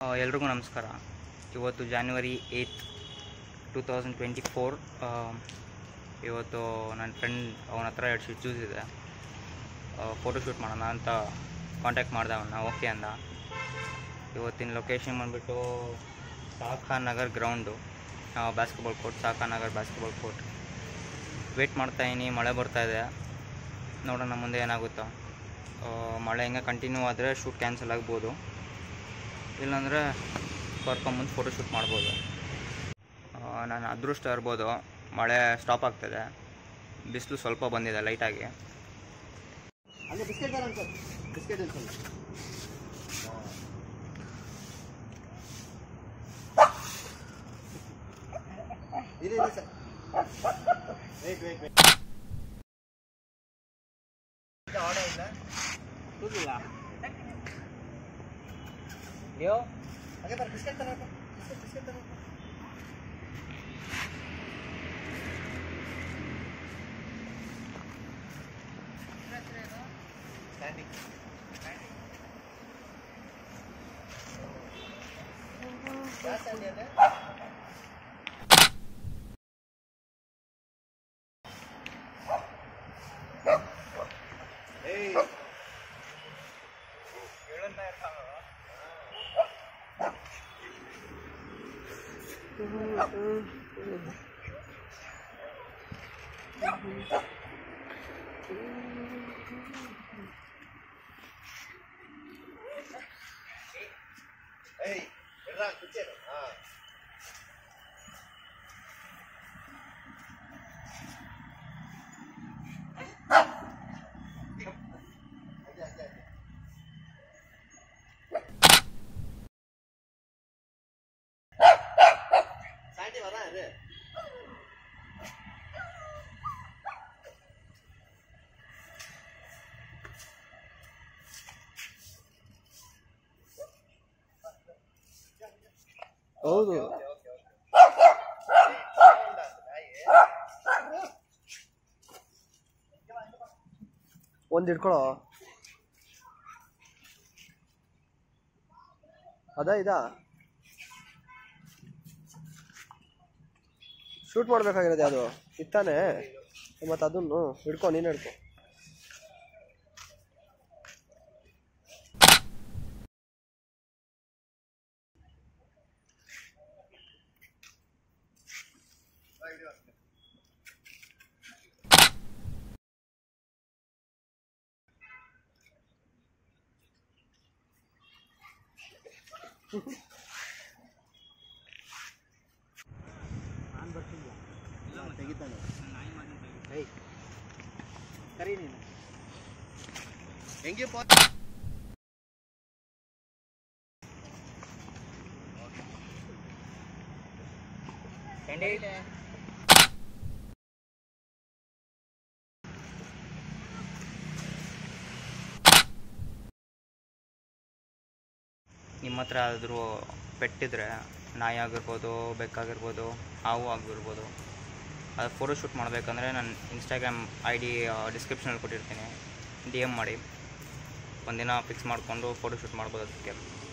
ಆ, ಎಲ್ರಿಗೂ ನಮಸ್ಕಾರ ಇವತ್ತು January eight two thousand twenty four ಇವತ್ತು ನನ್ನ ಫ್ರೆಂಡ್ ಅವನ ಹತ್ರ ಎರಡು ಸ್ವಿಚಸ್ ಇದೆ ಫೋಟೋಶೂಟ್ ಮಾಡೋಣ ಅಂತ ಕಾಂಟ್ಯಾಕ್ಟ್ ಮಾಡ್ದೆ ಅವನ್ನ ಓಕೆ ಅಂದ ಇವತ್ತಿನ ಲೊಕೇಶನ್ ಬಂದುಬಿಟ್ಟು Sakha Nagar ground basketball court Sakha Nagar basketball court wait ಮಾಡ್ತಾಯಿನಿ ಮಳೆ ಬರ್ತಾ ಇದೆ ನೋಡೋಣ ಮುಂದೆ ಏನಾಗುತ್ತೋ ಆ, ಮಳೆ ಹಿಂಗೆ ಕಂಟಿನ್ಯೂ ಆದರೆ ಶೂಟ್ ಕ್ಯಾನ್ಸಲ್ ಆಗ್ಬೋದು ಇಲ್ಲಾಂದರೆ ಕರ್ಕೊಂಬಂದು ಫೋಟೋಶೂಟ್ ಮಾಡ್ಬೋದು ನಾನು ಅದೃಷ್ಟ ಇರ್ಬೋದು ಮಳೆ ಸ್ಟಾಪ್ ಆಗ್ತದೆ ಬಿಸಿಲು ಸ್ವಲ್ಪ ಬಂದಿದೆ ಲೈಟಾಗಿ ಹಂಗೆ ಬಿಸ್ಕೆಟ್ ತರ ಅಂಕಲ್ ಬಿಸ್ಕೆಟ್ ಅಂಕಲ್ ಇದೆ ಇದೆ sir wait wait wait order ಇಲ್ಲ ಕೂದಿಲ್ಲ ಲಿಯೋ ಹಾಗೆ ಬರ್ ಬಿಸ್ಕೆಟ್ ತರ ಬಿಸ್ಕೆಟ್ ಬಿಸ್ಕೆಟ್ ತರ ಸ್ಟ್ಯಾಂಡಿಂಗ್ ಯಾವ ಸ್ಟ್ಯಾಂಡ್ ಇದೆ ಏಯ್ ಏಯ್ ಎಡ್ರಾ ಕುಚ್ಚೇನು ಹಾ ಅದೇ ಅದೇ ಅದೇ சாண்டி வரேன் இரு ಹೌದು ಒಂದು ಇಟ್ಕೊಳ್ಳೋ ಅದ ಇದಾ ಶೂಟ್ ಮಾಡ್ಬೇಕಾಗಿರೋದು ಅದು ಇತ್ತಾನೆ ಮತ್ತು ಅದನ್ನು ಹಿಡ್ಕೊ ನೀನು ಹಿಡ್ಕೊ ತೆಗಿತಾನೆ ಏಯ್ ಕರಿ ನೀನು ಹೆಂಗೆ ಪಾ ನಿಮ್ಮ ಹತ್ರ ಆದರೂ ಪೆಟ್ಟಿದ್ರೆ ನಾಯಿ ಆಗಿರ್ಬೋದು ಬೆಕ್ಕಾಗಿರ್ಬೋದು ಹಾವು ಆಗಿರ್ಬೋದು ಅದು ಫೋಟೋಶೂಟ್ ಮಾಡಬೇಕಂದ್ರೆ ನಾನು ಇನ್ಸ್ಟಾಗ್ರಾಮ್ ಐ ಡಿ ಡಿಸ್ಕ್ರಿಪ್ಷನಲ್ಲಿ ಕೊಟ್ಟಿರ್ತೀನಿ ಡಿ ಎಮ್ ಮಾಡಿ ಒಂದಿನ ಫಿಕ್ಸ್ ಮಾಡಿಕೊಂಡು ಫೋಟೋಶೂಟ್ ಮಾಡ್ಬೋದು ಅದಕ್ಕೆ